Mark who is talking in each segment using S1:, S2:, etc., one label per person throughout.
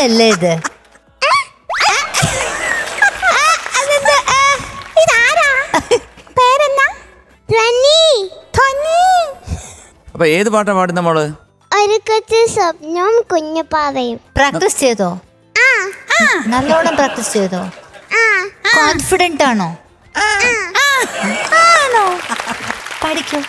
S1: അല്ലേ ഇത്
S2: ഇതാരാ പേരെന്നാ ധ്വനി ധ്വനി
S3: അപ്പൊ ഏത് പാട്ടാ പാടുന്ന മോള്
S2: ഒരു കൊച്ചു സ്വപ്നവും കുഞ്ഞു പാവയും
S1: പ്രാക്ടീസ് ചെയ്തോ
S2: ആ
S1: നല്ലോണം പ്രാക്ടീസ് ചെയ്തോ
S2: ആ
S1: കോൺഫിഡന്റ് ആണോ ആണോ പഠിക്കൂ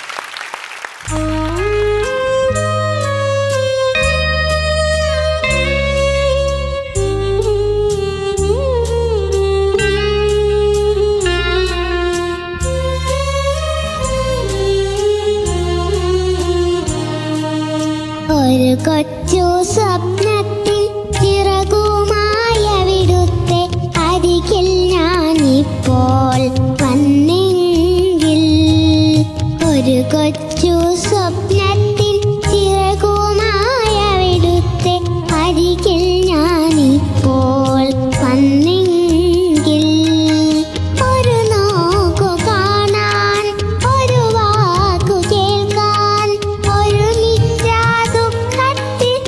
S2: ഒരു കൊച്ചു സ്വപ്നത്തിൽ ചിറകുമായ വിടുത്തെ അരികിൽ ഞാനിപ്പോൾ വന്നെങ്കിൽ ഒരു കൊച്ചു സ്വപ്നത്തിൽ ചിറകുമായ വിടുത്തെ അരികിൽ ഞാനിപ്പോൾ വന്നെങ്കിൽ ഒരു നോക്കു കാണാൻ ഒരു വാക്കു കേൾക്കാൻ ഒരു നിത്യ ദുഃഖത്തിൽ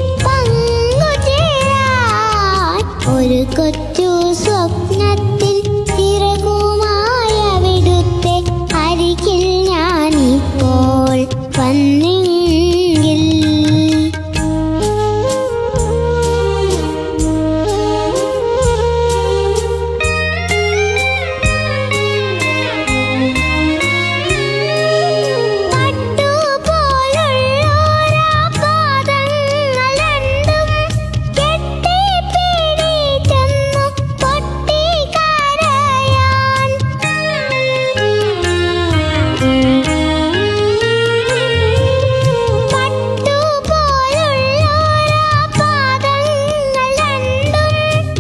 S2: പങ്കുചേരാൻ ഒരു കൊച്ചു സ്വപ്നത്തിൽ ചിറകുമായ വിടുത്തെ അരികിൽ ഞാനിപ്പോൾ വന്നെങ്കിൽ പട്ടുപോലുള്ളോരാ പാദങ്ങൾ രണ്ടും കെട്ടിപ്പിടിച്ചെന്നു പൊട്ടിക്കരയാൻ. പട്ടുപോലുള്ളോരാ പാദങ്ങൾ രണ്ടും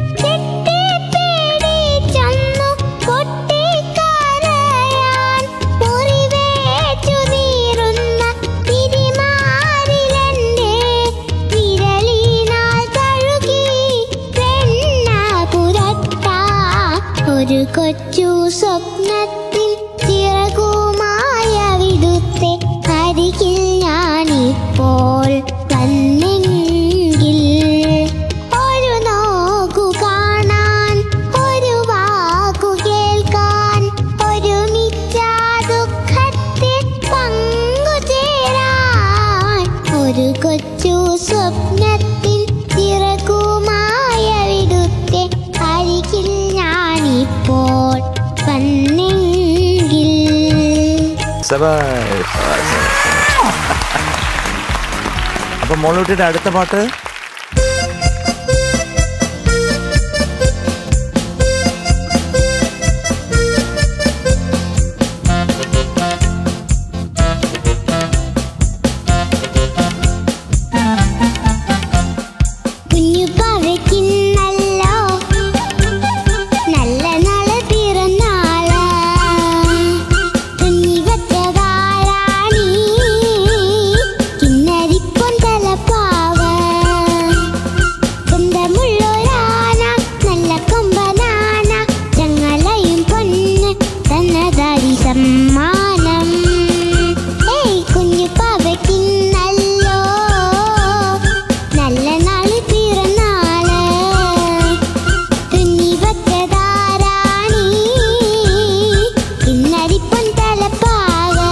S2: കെട്ടിപ്പിടിച്ചെന്നു പൊട്ടിക്കരയാൻ. മുറിവേറ്റു നീറുന്ന തിരിമാറിലെന്റെ വിരലിനാൽ തഴുകി വെണ്ണ പുരട്ടാൻ. ഒരു കൊച്ചു സ്വപ്നത്തിൽ ചിറകുമായ വിടുത്തെ അരികിൽ ഞാനിപ്പോൾ വന്നെങ്കിൽ ഒരു നോക്കു കാണാൻ ഒരു വാക്കു കേൾക്കാൻ ഒരു മിഥ്യാ ദുഃഖത്തെ പങ്കുചേരാൻ ഒരു കൊച്ചു സ്വപ്നത്തിൽ ചിറകുമായ വിടുത്തെ അരികിൽ ഞാനിപ്പോൾ വന്നെങ്കിൽ
S3: സബാഷ്. അപ്പൊ മോളൂട്ടിയുടെ അടുത്ത പാട്ട്
S2: കുഞ്ഞു പവയ്ക്കുന്നല്ലോ നല്ല നാള് പിറന്നാള് കുഞ്ഞി വച്ചതാരാണീ കിന്നരിപ്പൊൻ തലപ്പാവ് സ്വന്തമുള്ളൊരാന നല്ല കൊമ്പനാന ചങ്ങലയും പൊന്ന് തന്നതാരി സമ്മാനം ഏയ് കുഞ്ഞു പവയ്ക്കുന്നല്ലോ നല്ല നാള് പിറന്നാള് തുന്നി വച്ചതാരാണീ ഇന്നരിപ്പൊൻ തലപ്പാവ്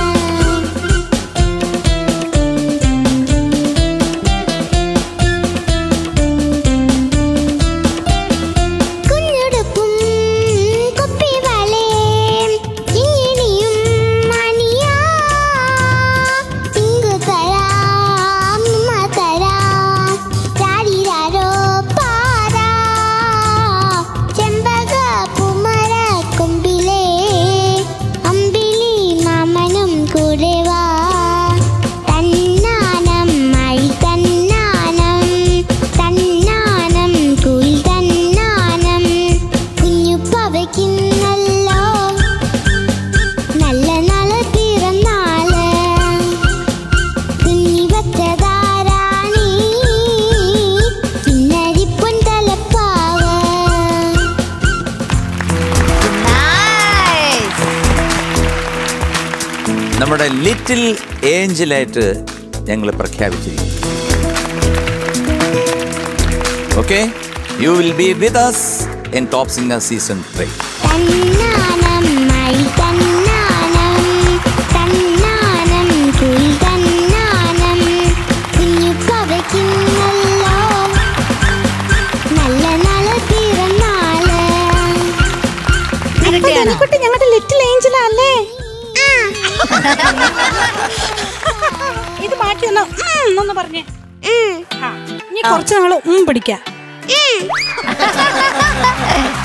S2: കുഞ്ഞുടുപ്പും കുപ്പിവളേം കിങ്ങിണിയും മണിയാ ഇങ്ങു തരാം ഉമ്മ തരാം രാരിരാരോ പാരാ ചെമ്പക പൂമര കൊമ്പിലേ അമ്പിളി മാമനും കൂടെ വാ തന്നാനം മഴി തന്നാനം തന്നാനം കുയിൽ തന്നാനം കുഞ്ഞു പവയ്ക്കുന്നല്ലോ നല്ല നാള് പിറന്നാള് കുഞ്ഞി വച്ചതാരാണീ ഇന്നരിപ്പൊൻ തലപ്പാവ്
S1: നൈസ്
S3: നമ്മുടെ ലിറ്റിൽ ഏഞ്ചലായിട്ട് ഞങ്ങൾ പ്രഖ്യാപിച്ചിരിക്കുന്നു okay you will be with us in top singer season three
S2: തന്നാനം മഴി തന്നാനം തന്നാനം കുയിൽ തന്നാനം കുഞ്ഞു പവയ്ക്കുന്നല്ലോ നല്ല നല്ല പിറന്നാള്
S1: ഇരട്ടിയാണോ
S4: കുട്ടി ഞങ്ങളുടെ ലിറ്റിൽ ഏഞ്ചല അല്ലേ ഇത് മാറ്റി ഒന്ന് ഉം എന്നൊന്ന് പറഞ്ഞേ ആ, ഇനി കുറച്ച് നാള് ഉം പിടിക്കാം